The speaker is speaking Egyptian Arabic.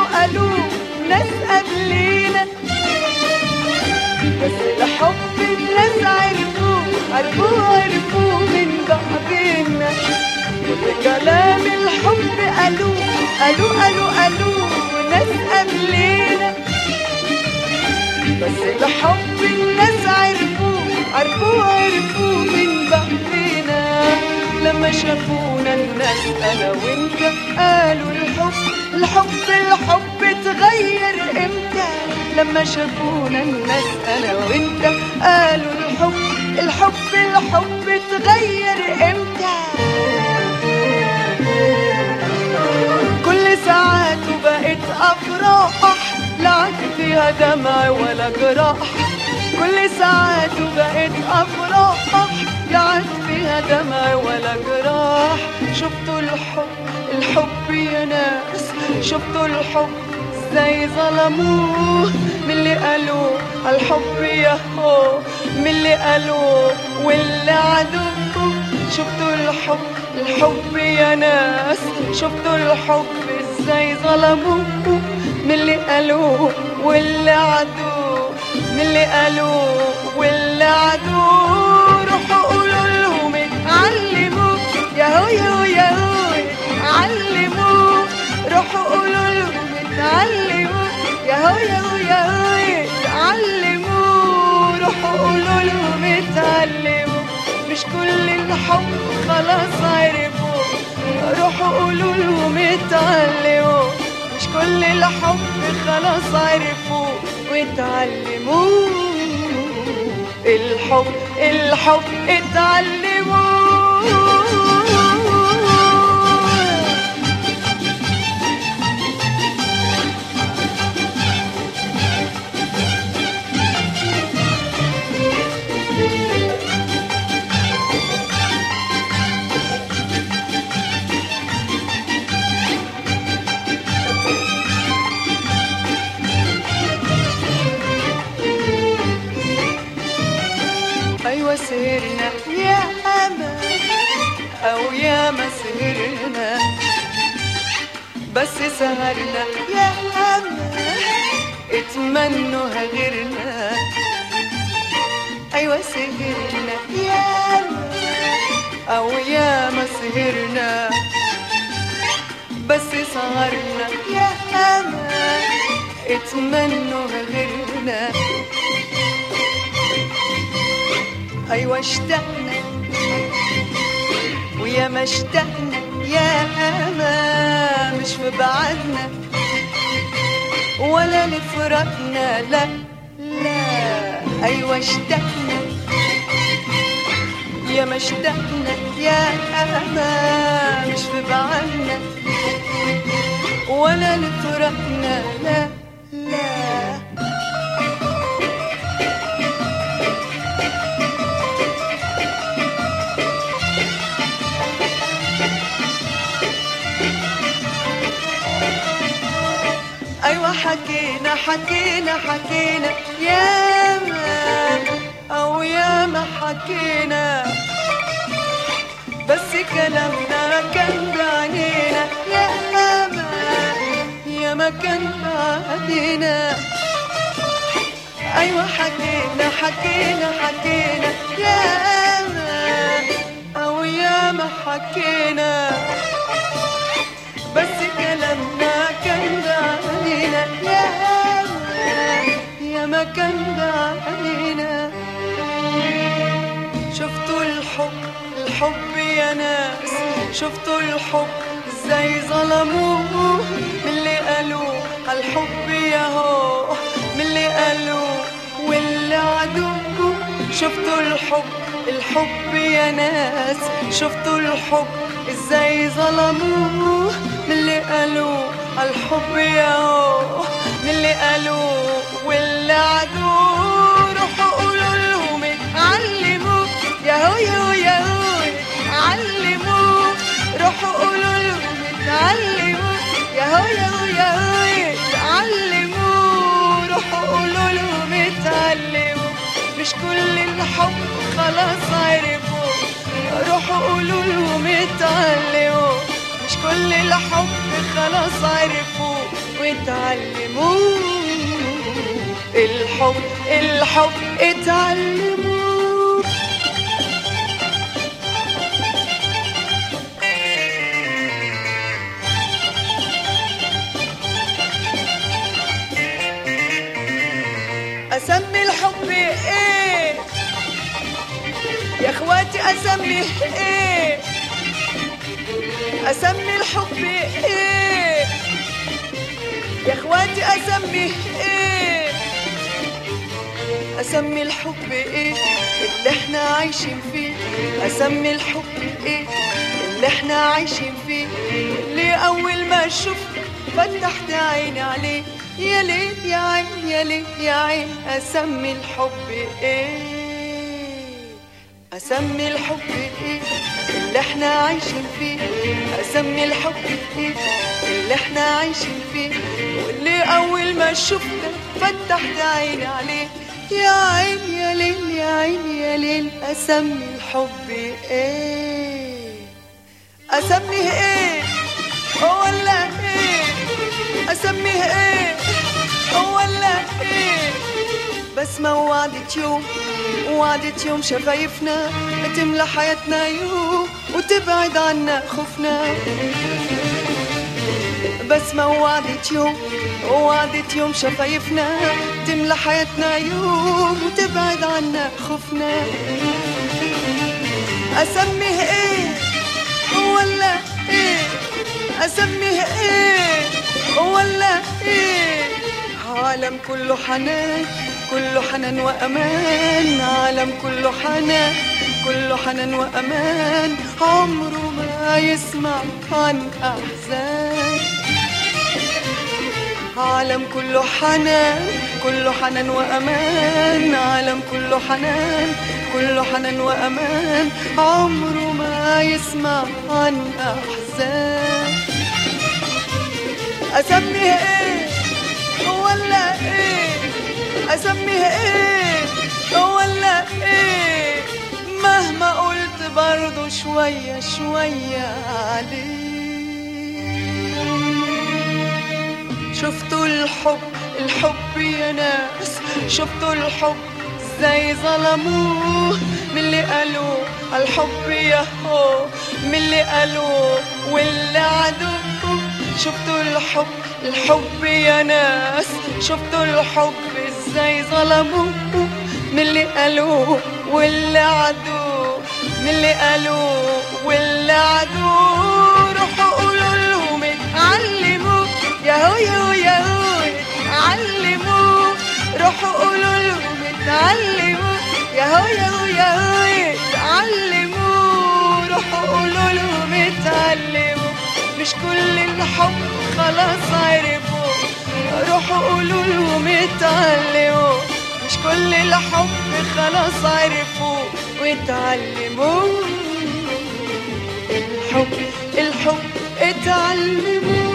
قالوا ناس قبلينا بس الحب الناس عرفوه عرفوه عرفوه من بعدنا كلام الحب قالوا قالوا قالوا قالوا ناس قبلينا بس الحب الناس عرفوه عرفوه عرفوه من بعدنا لما شافونا الناس انا وانت قالوا الحب الحب الحب اتغير امتى لما شافونا الناس انا وانت قالوا الحب الحب الحب اتغير امتى كل ساعاته بقت افراح لا عاد فيها دمع ولا جراح كل ساعاته بقت افراح لا عاد فيها دمع ولا جراح شفتوا الحب الحب يا ناس شفتوا الحب ازاي ظلموه من اللي قالوا الحب يا هو من اللي قالوا واللي عدوه شفتوا الحب الحب يا ناس شفتوا الحب ازاي ظلموه من اللي قالوا واللي عدوه من اللي قالوا واللي عدوه روحوا قولوا لهم اتعلموا ياهو ياهو ياهو اتعلموا روحوا قولوا لهم اتعلموا ياهو ياهو ياهو اتعلموا روحوا قولوا لهم اتعلموا مش كل الحب خلاص عرفوا روحوا قولوا لهم اتعلموا مش كل الحب خلاص عرفوا واتعلموا الحب الحب اتعلموا أيوة سهرنا يا أما أو يا ما سهرنا بس سهرنا يا أما اتمنوا غيرنا أيوة سهرنا يا أما أو يا ما سهرنا بس سهرنا يا أما اتمنوا غيرنا أيوة اشتقنا ويا ما اشتقنا يا أما مش في بعدنا ولا لفرقنا لا لا أيوة اشتقنا يا ما اشتقنا يا أما مش في بعدنا ولا لفرقنا لا لا أيوة حكينا حكينا حكينا يا ما أو يا ما حكينا بس كلامنا كان بعينينا يا ما يا ما كان بعدينا أيوة حكينا حكينا حكينا يا ما أو يا ما حكينا بس كلامنا كان علينا يا ما يا ما كان علينا شفتوا الحب الحب يا ناس شفتوا الحب ازاي ظلموه من اللي قالوا الحب يا هو من اللي قالوا واللي عدوه شفتوا الحب الحب يا ناس شفتوا الحب ازاي ظلموه من اللي قالوا الحب يا هو من اللي قالوا واللي عدوه روحوا قولوا لهم اتعلموا يا هو يا هو يا هو اتعلموا روحوا قولوا لهم اتعلموا يا هو يا هو يا هو اتعلموا روحوا قولوا لهم اتعلموا مش كل الحب خلاص عرفوا روحوا قولوا لهم اتعلموا مش كل الحب خلاص عرفوا واتعلموه الحب الحب اتعلموه اسمي الحب ايه يا اخواتي اسميه ايه اسمي الحب ايه يا اخواتي اسميه ايه اسمي الحب ايه اللي احنا عايشين فيه اسمي الحب ايه اللي احنا عايشين فيه اللي اول ما شفت فتحت عيني عليه يا ليه يا عين يا ليه يا عين اسمي الحب ايه اسمي الحب ايه اللي احنا عايشين فيه اسمي الحب ايه اللي احنا عايشين فيه واللي اول ما شفته فتحت عيني عليه يا عين يا ليل يا عين يا ليل اسمي الحب ايه اسميه ايه ولا ايه اسميه ايه ولا ايه بسمة وعدت يوم وعدت يوم شفايفنا تملى حياتنا يوم وتبعد عنا خوفنا بسمة وعدت يوم وعدت يوم شفايفنا تملى حياتنا يوم وتبعد عنا خوفنا أسميه إيه ولا إيه أسميه إيه ولا إيه عالم كله حنان كله حنان وأمان عالم كله حنان كله حنان وأمان عمره ما يسمع عن أحزان عالم كله حنان كله حنان وأمان عالم كله حنان كله حنان وأمان عمره ما يسمع عن أحزان أسميه إيه ولا إيه أسميه إيه ولا إيه مهما قلت برضو شوية شوية عليه شفتوا الحب الحب يا ناس شفتوا الحب ازاي ظلموه من اللي قالوا الحب يا هو من اللي قالوا واللي عدوه شفتوا الحب الحب يا ناس شفتوا الحب ازاي ظلموه من اللي قالوا واللي عدوه من اللي قالوا واللي عدوه روحوا قولوا لهم اتعلموا يا هو يا هو يا هو اتعلموا روحوا قولوا لهم اتعلموا يا هو يا هو يا هو اتعلموا روحوا قولوا لهم اتعلموا مش كل الحب خلاص عرفوا روحوا قولوا لهم اتعلموا مش كل الحب خلاص عرفوا واتعلموا الحب الحب اتعلموا